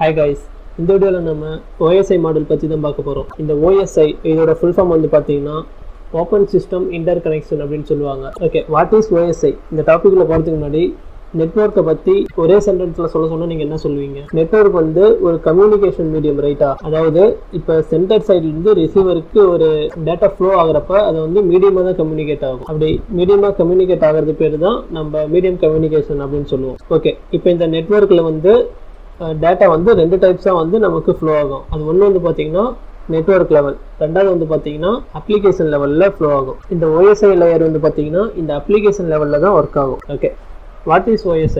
hi guys இந்த வீடியோவில் நம்ம ஓஎஸ்ஐ மாடல் பற்றி தான் பார்க்க போகிறோம் இந்த ஓஎஸ்ஐ இதோட ஃபுல் ஃபார்ம் வந்து பார்த்தீங்கன்னா ஓப்பன் சிஸ்டம் இன்டர் கனெக்ஷன் அப்படின்னு சொல்லுவாங்க ஓகே வாட் இஸ் ஓஎஸ்ஐ இந்த டாப்பிக்கில் போகிறதுக்கு முன்னாடி நெட்ஒர்க்கை பற்றி ஒரே சென்டென்ஸில் சொல்ல சொன்னால் நீங்கள் என்ன சொல்லுவீங்க நெட்ஒர்க் வந்து ஒரு கம்யூனிகேஷன் மீடியம் ரைட்டா அதாவது இப்போ சென்டர் சைட்லேருந்து ரிசீவருக்கு ஒரு டேட்டா ஃப்ளோ ஆகிறப்ப அது வந்து மீடியமாக தான் கம்யூனிகேட் ஆகும் அப்படி மீடியமாக கம்யூனிகேட் ஆகிறது பேர் தான் நம்ம மீடியம் கம்யூனிகேஷன் அப்படின்னு சொல்லுவோம் ஓகே இப்போ இந்த நெட்ஒர்க்கில் வந்து டேட்டா வந்து ரெண்டு டைப்ஸாக வந்து நமக்கு ஃப்ளோ ஆகும் அது ஒன்று வந்து பார்த்தீங்கன்னா நெட்ஒர்க் லெவல் ரெண்டாவது வந்து பார்த்தீங்கன்னா அப்ளிகேஷன் லெவலில் ஃப்ளோ ஆகும் இந்த ஓஎஸ்ஐ லேயர் வந்து பார்த்தீங்கன்னா இந்த அப்ளிகேஷன் லெவலில் தான் ஒர்க் ஆகும் okay what is OSI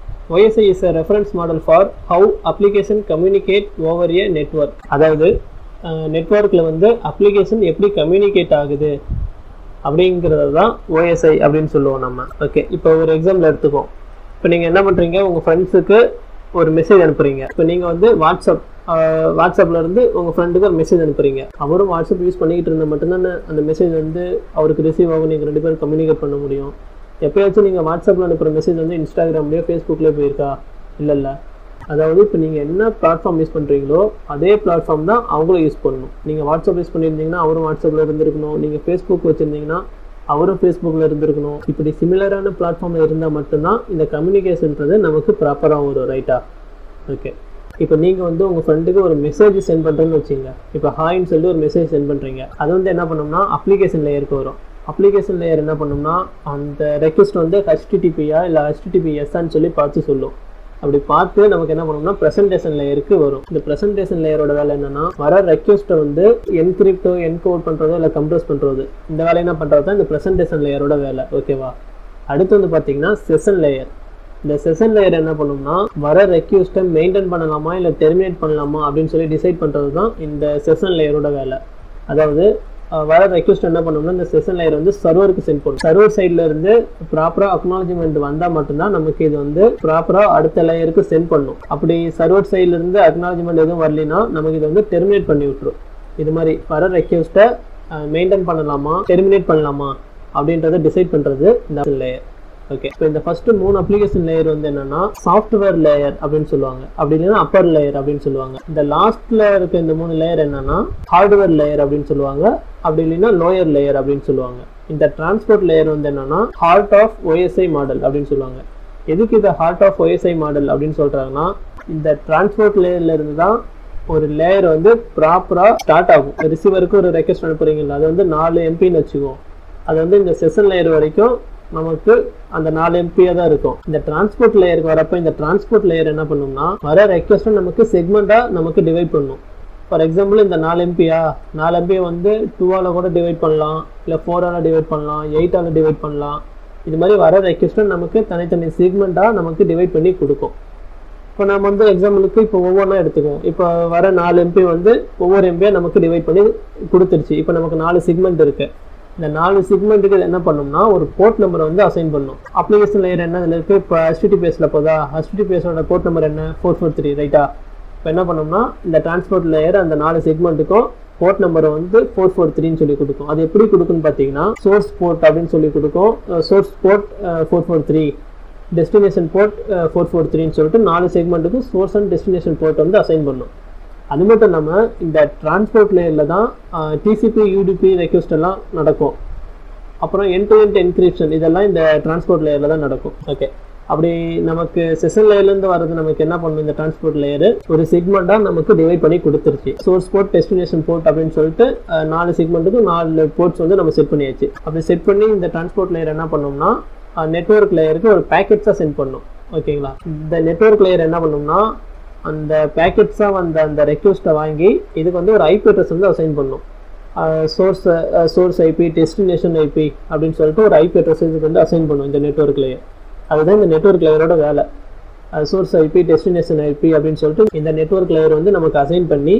OSI is a reference model for how application communicate over a network அதாவது நெட்ஒர்க்கில் வந்து அப்ளிகேஷன் எப்படி கம்யூனிகேட் ஆகுது அப்படிங்கிறது தான் ஓஎஸ்ஐ அப்படின்னு சொல்லுவோம் நம்ம ஓகே இப்போ ஒரு எக்ஸாம்பிள் எடுத்துக்கோம் இப்போ நீங்கள் என்ன பண்ணுறீங்க உங்கள் ஃப்ரெண்ட்ஸுக்கு ஒரு மெசேஜ் அனுப்புறீங்க இப்போ நீங்கள் வந்து வாட்ஸ்அப் வாட்ஸ்அப்பில் இருந்து உங்கள் ஃப்ரெண்டுக்கு ஒரு மெசேஜ் அனுப்புறீங்க அவரும் வாட்ஸ்அப் யூஸ் பண்ணிக்கிட்டு இருந்தால் மட்டும்தான் அந்த மெசேஜ் வந்து அவருக்கு ரிசீவ் ஆகும் நீங்கள் ரெண்டு பேரும் கம்யூனிகேட் பண்ண முடியும் எப்போயாச்சும் நீங்கள் வாட்ஸ்அப்பில் அனுப்புகிற மெசேஜ் வந்து இன்ஸ்டாகிராம்லேயோ ஃபேஸ்புக்லேயோ போயிருக்கா இல்லை இல்லை அதாவது இப்போ நீங்கள் என்ன பிளாட்ஃபார்ம் யூஸ் பண்ணுறீங்களோ அதே பிளாட்ஃபார்ம் தான் அவங்களும் யூஸ் பண்ணணும் நீங்கள் வாட்ஸ்அப் யூஸ் பண்ணியிருந்தீங்கன்னா அவரும் வாட்ஸ்அப்பில் இருந்திருக்கணும் நீங்கள் ஃபேஸ்புக் வச்சுருந்தீங்கன்னா அவரும் ஃபேஸ்புக்கில் இருந்திருக்கணும் இப்படி சிமிலரான பிளாட்ஃபார்மில் இருந்தால் மட்டும்தான் இந்த கம்யூனிகேஷன்றது நமக்கு ப்ராப்பராக வரும் ரைட்டா ஓகே இப்போ நீங்கள் வந்து உங்கள் ஃப்ரெண்டுக்கு ஒரு மெசேஜ் சென்ட் பண்ணுறேன்னு வச்சுங்க இப்போ ஹாய்னு சொல்லிட்டு ஒரு மெசேஜ் சென்ட் பண்ணுறீங்க அது வந்து என்ன பண்ணோம்னா அப்ளிகேஷன் லேயருக்கு வரும் அப்ளிகேஷன் லேயர் என்ன பண்ணோம்னா அந்த ரெக்வஸ்ட் வந்து ஹெச்டிடிபியா இல்லை ஹெச்டிடிபிஎஸ்ஸான்னு சொல்லி பார்த்து சொல்லும் அப்படி பார்த்து நமக்கு என்ன பண்ணோம்னா ப்ரெசன்டேஷன் லேயருக்கு வரும் இந்த ப்ரெசன்டேஷன் லேயரோட வேலை என்னன்னா வர ரெக்வஸ்ட்டை வந்து என்கிரிப்டோ என்கோட் பண்ணுறதோ இல்லை கம்ப்ரஸ் பண்ணுறது இந்த வேலை என்ன பண்ணுறது தான் இந்த ப்ரெசன்டேஷன் லேயரோட வேலை ஓகேவா அடுத்து வந்து பார்த்தீங்கன்னா செஷன் லேயர் இந்த செஷன் லேயர் என்ன பண்ணும்னா வர ரெக்யூஸ்ட்டை மெயின்டைன் பண்ணலாமா இல்லை டெர்மினேட் பண்ணலாமா அப்படின்னு சொல்லி டிசைட் பண்ணுறது தான் இந்த செஷன் லேயரோட வேலை அதாவது வர ரெக்வஸ்ட் என்ன பண்ணோம்னா இந்த செஷன் லேயர் வந்து சர்வருக்கு சென்ட் பண்ணும் சர்வர் சைட்ல இருந்து ப்ராப்பரா அக்னாலஜ்மெண்ட் வந்தா மட்டும்தான் நமக்கு இது வந்து ப்ராப்பரா அடுத்த லேயருக்கு சென்ட் பண்ணும் அப்படி சர்வர் சைட்ல இருந்து அக்னாலஜ்மெண்ட் எதுவும் வரலைன்னா நமக்கு இது வந்து டெர்மினேட் பண்ணி விட்டுரும் இது மாதிரி வர ரெக்வஸ்ட்டை மெயின்டைன் பண்ணலாமா டெர்மினேட் பண்ணலாமா அப்படின்றத டிசைட் பண்றது இந்த லேயர் ஓகே இப்போ இந்த ஃபர்ஸ்ட் மூணு அப்ளிகேஷன் லேயர் வந்து என்னன்னா சாஃப்ட்வேர் லேயர் அப்படின்னு சொல்லுவாங்க அப்படி இல்லைன்னா அப்பர் லேயர் அப்படின்னு சொல்லுவாங்க இந்த லாஸ்ட்ல இருக்க இந்த மூணு லேயர் என்னன்னா ஹார்ட்வேர் லேயர் அப்படின்னு சொல்லுவாங்க அப்படி இல்லைன்னா லோயர் லேயர் அப்படின்னு சொல்லுவாங்க இந்த டிரான்ஸ்போர்ட் லேயர் வந்து என்னன்னா ஹார்ட் ஆஃப் ஓஎஸ்ஐ மாடல் அப்படின்னு சொல்லுவாங்க எதுக்கு இது ஹார்ட் ஆஃப் ஓஎஸ்ஐ மாடல் அப்படின்னு சொல்றாங்கன்னா இந்த டிரான்ஸ்போர்ட் லேயர்ல இருந்து தான் ஒரு லேயர் வந்து ப்ராப்பரா ஸ்டார்ட் ஆகும் ரிசீவருக்கு ஒரு ரெக்வஸ்ட் அனுப்புறீங்களா அது வந்து நாலு எம்பின்னு வச்சுக்குவோம் அது வந்து இந்த செஷன் லேயர் வரைக்கும் நமக்கு அந்த நாலு எம்பியா தான் இருக்கும் இந்த டிரான்ஸ்போர்ட் லேயருக்கு வரப்ப இந்த டிரான்ஸ்போர்ட் லேயர் என்ன பண்ணும்னா வர ரெக்வஸ்ட்டை நமக்கு செக்மெண்டா நமக்கு டிவைட் பண்ணும் ஃபார் எக்ஸாம்பிள் இந்த நாலு எம்பியா நாலு எம்பியை வந்து டூவால் கூட டிவைட் பண்ணலாம் இல்லை ஃபோரால் டிவைட் பண்ணலாம் எயிட்டால் டிவைட் பண்ணலாம் இது மாதிரி வர ரெக்வஸ்ட்டை நமக்கு தனித்தனி செக்மெண்ட்டாக நமக்கு டிவைட் பண்ணி கொடுக்கும் இப்போ நம்ம வந்து எக்ஸாம்பிளுக்கு இப்போ ஒவ்வொன்றா எடுத்துக்குவோம் இப்போ வர நாலு எம்பி வந்து ஒவ்வொரு எம்பியாக நமக்கு டிவைட் பண்ணி கொடுத்துருச்சு இப்போ நமக்கு நாலு செக்மெண்ட் இருக்குது இந்த நாலு செக்மெண்ட்டுக்கு என்ன பண்ணோம்னா ஒரு போர்ட் நம்பரை வந்து அசைன் பண்ணும் அப்ளிகேஷன் லேயர் என்ன இதில் இருக்குது இப்போ ஹெச்டிடிபிஎஸ்ல போதா ஹெச்டிடிபிஎஸோட போர்ட் நம்பர் என்ன ஃபோர் ஃபோர் த்ரீ ரைட்டா இப்போ என்ன பண்ணோம்னா இந்த டிரான்ஸ்போர்ட் லேயர் அந்த நாலு செக்மெண்ட்டுக்கும் போர்ட் நம்பரை வந்து ஃபோர் ஃபோர் த்ரீன்னு சொல்லி கொடுக்கும் அது எப்படி கொடுக்குன்னு பார்த்தீங்கன்னா சோர்ஸ் போர்ட் அப்படின்னு சொல்லி கொடுக்கும் source port four four three destination port four four த்ரீன்னு சொல்லிட்டு நாலு செக்மெண்ட்டுக்கு சோர்ஸ் அண்ட் டெஸ்டினேஷன் போர்ட் வந்து அசைன் பண்ணும் அது மட்டும் இல்லாமல் இந்த டிரான்ஸ்போர்ட் லேயரில் தான் டிசிபி யூடிபி ரெக்வஸ்ட் எல்லாம் நடக்கும் அப்புறம் என் டு என் என்கிரிப்ஷன் இதெல்லாம் இந்த டிரான்ஸ்போர்ட் லேயரில் தான் நடக்கும் ஓகே அப்படி நமக்கு செஷன் லேயர்லேருந்து வர்றது நமக்கு என்ன பண்ணும் இந்த டிரான்ஸ்போர்ட் லேயர் ஒரு செக்மெண்ட்டாக நமக்கு டிவைட் பண்ணி கொடுத்துருச்சு சோர்ஸ் போர்ட் டெஸ்டினேஷன் போர்ட் அப்படின்னு சொல்லிட்டு நாலு செக்மெண்ட்டுக்கு நாலு போர்ட்ஸ் வந்து நம்ம செட் பண்ணியாச்சு அப்படி செட் பண்ணி இந்த டிரான்ஸ்போர்ட் லேயர் என்ன பண்ணோம்னா நெட்ஒர்க் லேயருக்கு ஒரு பேக்கெட்ஸாக சென்ட் பண்ணும் ஓகேங்களா இந்த நெட்ஒர்க் லேயர் என்ன பண்ணோம்னா அந்த பேக்கெட்ஸாக வந்த அந்த ரெக்வஸ்ட்டை வாங்கி இதுக்கு வந்து ஒரு ஐபி அட்ரஸ் வந்து அசைன் பண்ணும் source source IP destination IP அப்படின்னு சொல்லிட்டு ஒரு ஐபி அட்ரஸ் இதுக்கு வந்து அசைன் பண்ணும் இந்த நெட்ஒர்க் லேயர் அதுதான் இந்த நெட்ஒர்க் லேயரோட வேலை சோர்ஸ் ஐபி டெஸ்டினேஷன் ஐபி அப்படின்னு சொல்லிட்டு இந்த நெட்ஒர்க் லேயர் வந்து நமக்கு அசைன் பண்ணி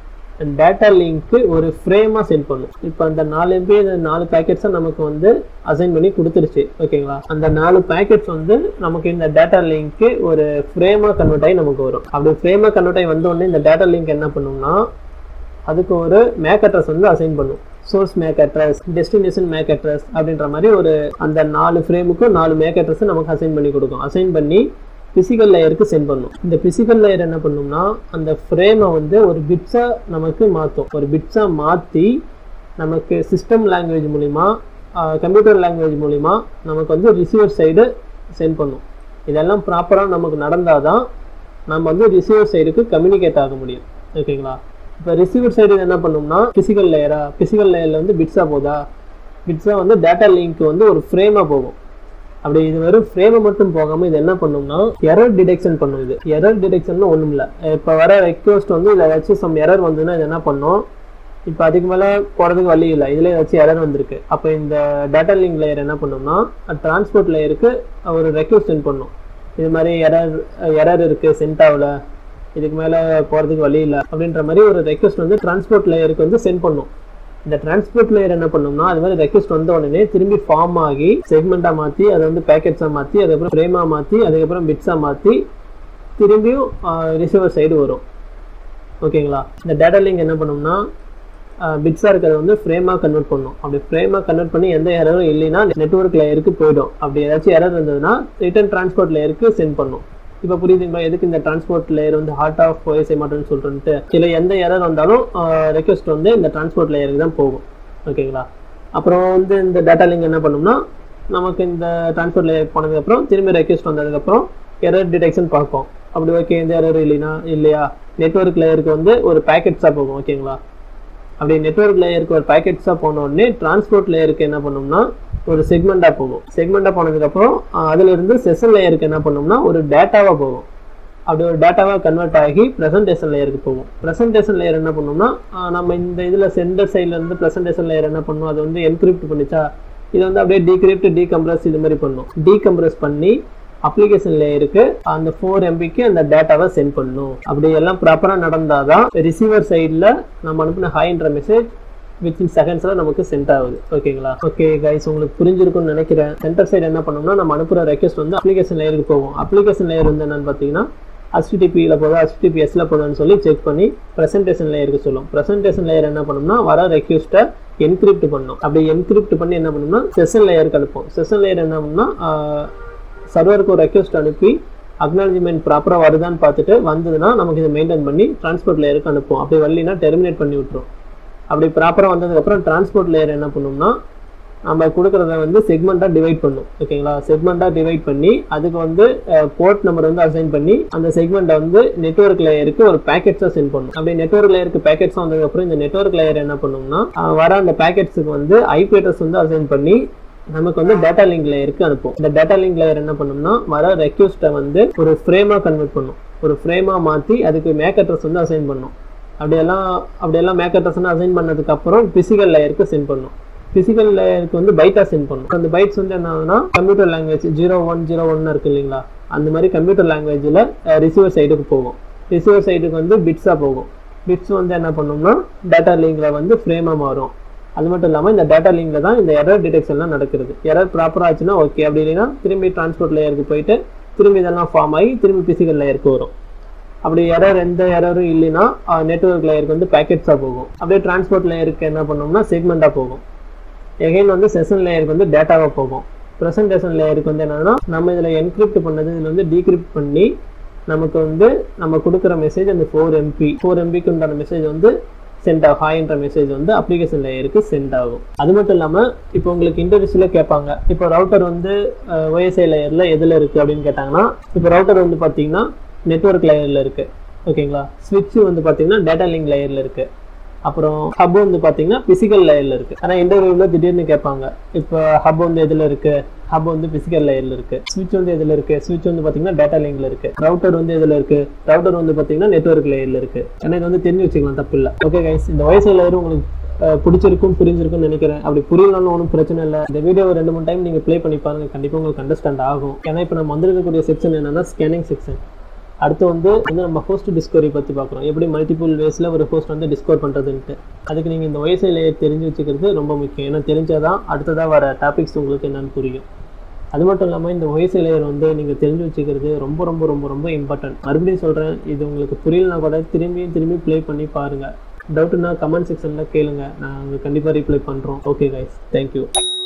டேட்டா லிங்க்கு ஒரு ஃப்ரேமாக சென்ட் பண்ணும் இப்போ அந்த நாலு எம்பி நாலு பேக்கெட்ஸை நமக்கு வந்து அசைன் பண்ணி கொடுத்துருச்சு ஓகேங்களா அந்த நாலு பேக்கெட்ஸ் வந்து நமக்கு இந்த டேட்டா லிங்க்கு ஒரு ஃப்ரேமாக கன்வெர்ட் ஆகி நமக்கு வரும் அப்படி ஃப்ரேமாக கன்வெர்ட் ஆகி வந்த உடனே இந்த டேட்டா லிங்க் என்ன பண்ணும்னா அதுக்கு ஒரு மேக் அட்ரஸ் வந்து அசைன் பண்ணும் source MAC address destination MAC address அப்படின்ற மாதிரி ஒரு அந்த நாலு ஃப்ரேமுக்கும் நாலு மேக் அட்ரஸ் நமக்கு அசைன் பண்ணி கொடுக்கும் அசைன் பண்ணி பிசிக்கல் லேயருக்கு சென்ட் பண்ணும் இந்த பிசிக்கல் லேயர் என்ன பண்ணும்னா அந்த ஃப்ரேமை வந்து ஒரு பிட்ஸா நமக்கு மாற்றும் ஒரு பிட்ஸா மாற்றி நமக்கு சிஸ்டம் லாங்குவேஜ் மூலிமா கம்ப்யூட்டர் லாங்குவேஜ் மூலிமா நமக்கு வந்து ரிசீவர் சைடு சென்ட் பண்ணும் இதெல்லாம் ப்ராப்பராக நமக்கு நடந்தால் தான் நம்ம வந்து ரிசீவர் சைடுக்கு கம்யூனிகேட் ஆக முடியும் ஓகேங்களா இப்போ ரிசீவர் சைடு என்ன பண்ணும்னா பிசிக்கல் லேயரா பிசிக்கல் லேயரில் வந்து பிட்ஸாக போதா பிட்ஸாக வந்து டேட்டா லிங்க் வந்து ஒரு ஃப்ரேமாக போகும் அப்படி இது வெறும் ஃப்ரேமை மட்டும் போகாமல் இது என்ன பண்ணும்னா எரர் டிடெக்ஷன் பண்ணும் இது எரர் டிடெக்ஷன் ஒன்றும் இல்லை இப்போ வர ரெக்வஸ்ட் வந்து இதில் ஏதாச்சும் சம் எரர் வந்ததுன்னா இது என்ன பண்ணும் இப்போ அதுக்கு மேலே போகிறதுக்கு வழி இல்லை இதில் ஏதாச்சும் எரர் வந்திருக்கு அப்போ இந்த டேட்டா லிங்க் லேயர் என்ன பண்ணும்னா டிரான்ஸ்போர்ட் லேயருக்கு ஒரு ரெக்வஸ்ட் சென்ட் பண்ணும் இது மாதிரி எரர் எரர் இருக்குது சென்ட் ஆகல இதுக்கு மேலே போகிறதுக்கு வழி இல்லை அப்படின்ற மாதிரி ஒரு ரெக்வஸ்ட் வந்து டிரான்ஸ்போர்ட் லேயருக்கு வந்து சென்ட் பண்ணும் இந்த டிரான்ஸ்போர்ட் லேயர் என்ன பண்ணும்னா அது மாதிரி ரெக்வஸ்ட் வந்த உடனே திரும்பி ஃபார்ம் ஆகி செக்மெண்ட்டாக மாற்றி அதை வந்து பேக்கெட்ஸாக மாற்றி அதுக்கப்புறம் ஃப்ரேமாக மாற்றி அதுக்கப்புறம் பிட்ஸாக மாற்றி திரும்பியும் ரிசீவர் சைடு வரும் ஓகேங்களா இந்த டேட்டா லிங்க் என்ன பண்ணும்னா பிட்ஸாக இருக்கிறத வந்து ஃப்ரேமாக கன்வெர்ட் பண்ணும் அப்படி ஃப்ரேமாக கன்வெர்ட் பண்ணி எந்த எரரும் இல்லைன்னா நெட்ஒர்க் லேயருக்கு போயிடும் அப்படி ஏதாச்சும் எரர் இருந்ததுன்னா ரிட்டர்ன் டிரான்ஸ்போர்ட் லேயருக்கு சென்ட் பண்ணும் இப்போ புரியுதுங்களா எதுக்கு இந்த டிரான்ஸ்போர்ட் லேயர் வந்து ஹார்ட் ஆஃப் ஓஎஸ்ஐ மாட்டேன்னு சொல்லிட்டு சில எந்த எரர் வந்தாலும் ரெக்வஸ்ட் வந்து இந்த டிரான்ஸ்போர்ட் லேயருக்கு தான் போகும் ஓகேங்களா அப்புறம் வந்து இந்த டேட்டா லிங்க் என்ன பண்ணும்னா நமக்கு இந்த டிரான்ஸ்போர்ட் லேயர் போனதுக்கப்புறம் திரும்பி ரெக்வஸ்ட் வந்ததுக்கப்புறம் எரர் டிடெக்ஷன் பார்ப்போம் அப்படி ஓகே எந்த எரர் இல்லைன்னா இல்லையா நெட்ஒர்க் லேயருக்கு வந்து ஒரு பேக்கெட்ஸாக போகும் ஓகேங்களா அப்படி நெட்ஒர்க் லேயருக்கு ஒரு பேக்கெட்ஸாக போன உடனே டிரான்ஸ்போர்ட் லேயருக்கு என்ன பண்ணோம்னா ஒரு செக்மெண்ட்டாக போகும் செக்மெண்ட்டாக போனதுக்கப்புறம் அதிலிருந்து செஷன் லேயருக்கு என்ன பண்ணோம்னா ஒரு டேட்டாவாக போகும் அப்படி ஒரு டேட்டாவாக கன்வெர்ட் ஆகி ப்ரெசன்டேஷன் லேயருக்கு போகும் ப்ரெசன்டேஷன் லேயர் என்ன பண்ணோம்னா நம்ம இந்த இதில் சென்டர் சைட்லேருந்து ப்ரெசன்டேஷன் லேயர் என்ன பண்ணும் அது வந்து என்கிரிப்ட் பண்ணிச்சா இது வந்து அப்படியே டீக்ரிப்ட் டீகம்ப்ரஸ் இது மாதிரி பண்ணும் டீகம்ப்ரஸ் பண்ணி அப்ளிகேஷன் லேயருக்கு அந்த ஃபோர் எம்பிக்கு அந்த டேட்டாவை சென்ட் பண்ணும் அப்படி எல்லாம் ப்ராப்பராக நடந்தாதான் ரிசீவர் சைடில் நம்ம அனுப்பின ஹாய்ன்ற மெசேஜ் வித்தின் செகண்ட்ஸில் நமக்கு சென்ட் ஆகுது ஓகேங்களா ஓகே கைஸ் உங்களுக்கு புரிஞ்சிருக்கும்னு நினைக்கிறேன் சென்டர் சைடு என்ன பண்ணோம்னா நம்ம அனுப்புகிற ரெக்வஸ்ட் வந்து அப்ளிகேஷன் லேயருக்கு போகும் அப்ளிகேஷன் லேயர் வந்து என்னன்னு பார்த்தீங்கன்னா ஹச்டிடிபியில் போதா ஹச்டிபிஎஸ்ல போதான்னு சொல்லி செக் பண்ணி ப்ரெசன்டேஷன் லேயருக்கு சொல்லும் ப்ரெசன்டேஷன் லேயர் என்ன பண்ணணும்னா வர ரெக்வஸ்ட்டை என்கிரிப்ட் பண்ணும் அப்படி என்கிரிப்ட் பண்ணி என்ன பண்ணணும்னா செஷன் லேயருக்கு அனுப்பும் செஷன் லேயர் என்ன பண்ணணும்னா சர்வருக்கு ஒரு ரெக்வஸ்ட் அனுப்பி அக்னாலஜ்மெண்ட் ப்ராப்பராக வருதான்னு பார்த்துட்டு வந்ததுன்னா நமக்கு இதை மெயின்டைன் பண்ணி டிரான்ஸ்போர்ட் லேயருக்கு அனுப்பும் அப்படி வரலினா டெர்மினேட் பண்ணி விட்டுரும் அப்படி ப்ராப்பராக வந்ததுக்கப்புறம் டிரான்ஸ்போர்ட் லேயர் என்ன பண்ணும்னா நம்ம கொடுக்குறத வந்து செக்மெண்ட்டாக டிவைட் பண்ணும் ஓகேங்களா செக்மெண்ட்டாக டிவைட் பண்ணி அதுக்கு வந்து போர்ட் நம்பர் வந்து அசைன் பண்ணி அந்த செக்மெண்ட்டை வந்து நெட்ஒர்க் லேயருக்கு ஒரு பேக்கெட்ஸாக சென்ட் பண்ணும் அப்படி நெட்ஒர்க் லேயருக்கு பேக்கெட்ஸ் வந்ததுக்கப்புறம் இந்த நெட்ஒர்க் லேயர் என்ன பண்ணும்னா வர அந்த பேக்கெட்ஸுக்கு வந்து ஐபி அட்ரஸ் வந்து அசைன் பண்ணி நமக்கு வந்து டேட்டா லிங்க் லேயருக்கு அனுப்பும் இந்த டேட்டா லிங்க் லேயர் என்ன பண்ணும்னா வர ரெக்வஸ்ட்டை வந்து ஒரு ஃப்ரேமாக கன்வெர்ட் பண்ணும் ஒரு ஃப்ரேமாக மாற்றி அதுக்கு மேக் அட்ரஸ் வந்து அசைன் பண்ணும் அப்படியெல்லாம் அப்படியெல்லாம் மேக் அட்ரஸ் அசைன் பண்ணதுக்கு அப்புறம் பிசிக்கல் லேயருக்கு சென்ட் பண்ணும் பிசிக்கல் லேயருக்கு வந்து பைட்டா சென்ட் பண்ணும் அந்த பைட்ஸ் வந்து என்ன ஆகுதுன்னா computer language zero one zero one இருக்கு இல்லைங்களா அந்த மாதிரி கம்ப்யூட்டர் லாங்குவேஜில் ரிசீவர் சைடுக்கு போகும் ரிசீவர் சைடுக்கு வந்து பிட்ஸாக போகும் பிட்ஸ் வந்து என்ன பண்ணும்னா டேட்டா லிங்கில் வந்து ஃப்ரேமாக மாறும் அது மட்டும் இல்லாமல் இந்த டேட்டா லிங்க்ல தான் இந்த எரர் டிடெக்ஷன்லாம் நடக்கிறது எரர் ப்ராப்பராக ஆச்சுன்னா ஓகே அப்படி இல்லைன்னா திரும்பி டிரான்ஸ்போர்ட் லேயருக்கு போயிட்டு திரும்பி இதெல்லாம் ஃபார்ம் ஆகி திரும்பி பிசிக்கல் லேயருக்கு வரும் அப்படி எரர் எந்த எரரும் இல்லைன்னா நெட்ஒர்க் லேயருக்கு வந்து பேக்கெட்ஸாக போகும் அப்படியே டிரான்ஸ்போர்ட் லேயருக்கு என்ன பண்ணோம்னா செக்மெண்ட்டாக போகும் எகைன் வந்து செஷன் லேயருக்கு வந்து டேட்டாவாக போகும் ப்ரெசன்டேஷன் லேயருக்கு வந்து என்னன்னா நம்ம இதில் என்கிரிப்ட் பண்ணது இதில் வந்து டீக்ரிப்ட் பண்ணி நமக்கு வந்து நம்ம கொடுக்குற மெசேஜ் அந்த ஃபோர் எம்பி ஃபோர் எம்பிக்கு உண்டான மெசேஜ் வந்து சென்ட் ஆகும் ஹாய்ன்ற மெசேஜ் வந்து அப்ளிகேஷன் லேயருக்கு சென்ட் ஆகும் அது மட்டும் இல்லாமல் இப்போ உங்களுக்கு இன்டர்வியூஸில் கேட்பாங்க இப்போ ரவுட்டர் வந்து ஒய்எஸ்ஐ லேயரில் எதில் இருக்குது அப்படின்னு கேட்டாங்கன்னா இப்போ ரவுட்டர் வந்து பார்த்தீங்கன்னா நெட்ஒர்க் லேயரில் இருக்குது ஓகேங்களா ஸ்விட்ச் வந்து பார்த்தீங்கன்னா டேட்டா லிங்க் லேயரில் இருக்குது அப்புறம் ஹப் வந்து பார்த்தீங்கன்னா பிசிக்கல் லேயரில் இருக்குது ஆனால் இன்டர்வியூவில் திடீர்னு கேட்பாங்க இப்போ ஹப் வந்து எதில் இருக்குது ஹப் வந்து பிசிக்கல் லேயரில் இருக்கு ஸ்விட்ச் வந்து எதில் இருக்கு ஸ்விட்ச் வந்து பார்த்தீங்கன்னா டேட்டா லிங்க்ல இருக்கு ரவுட்டர் வந்து எதில் இருக்கு ரவுட்டர் வந்து பார்த்தீங்கன்னா நெட்ஒர்க் லேயரில் இருக்கு ஏன்னா இது வந்து தெரிஞ்சு வச்சுக்கலாம் தப்பு இல்லை ஓகே கைஸ் இந்த வயசு லேயர் உங்களுக்கு பிடிச்சிருக்கும் புரிஞ்சிருக்கும்னு நினைக்கிறேன் அப்படி புரியலனாலும் ஒன்றும் பிரச்சனை இல்லை இந்த வீடியோ ரெண்டு மூணு டைம் நீங்கள் ப்ளே பண்ணி பாருங்க கண்டிப்பாக உங்களுக்கு அண்டர்ஸ்டாண்ட் ஆகும் ஏன்னா இப்போ நம்ம வந்திருக்கக்கூடிய செக்ஷன் என்னன்னா ஸ்கேனிங் செக்ஷன் அடுத்து வந்து வந்து நம்ம ஹோஸ்ட் டிஸ்கவரி பற்றி பார்க்குறோம் எப்படி மல்டிபிள் வேஸில் ஒரு ஹோஸ்ட் வந்து டிஸ்கவர் பண்ணுறதுன்ட்டு அதுக்கு நீங்கள் இந்த வயசு லேயர் தெரிஞ்சு வச்சுக்கிறது ரொம்ப முக்கியம் ஏன்னா தெரிஞ்சாதான் அடுத்ததாக வர டாபிக்ஸ் உங்களுக்கு என்னன்னு புரியும் அது மட்டும் இல்லாமல் இந்த வயசு லேயர் வந்து நீங்கள் தெரிஞ்சு வச்சுக்கிறது ரொம்ப ரொம்ப ரொம்ப ரொம்ப இம்பார்ட்டன்ட் மறுபடியும் சொல்கிறேன் இது உங்களுக்கு புரியலனா கூட திரும்பியும் திரும்பி ப்ளே பண்ணி பாருங்கள் டவுட்னா கமெண்ட் செக்ஷனில் கேளுங்க நாங்கள் கண்டிப்பாக ரீப்ளை பண்ணுறோம் ஓகே கைஸ் தேங்க்யூ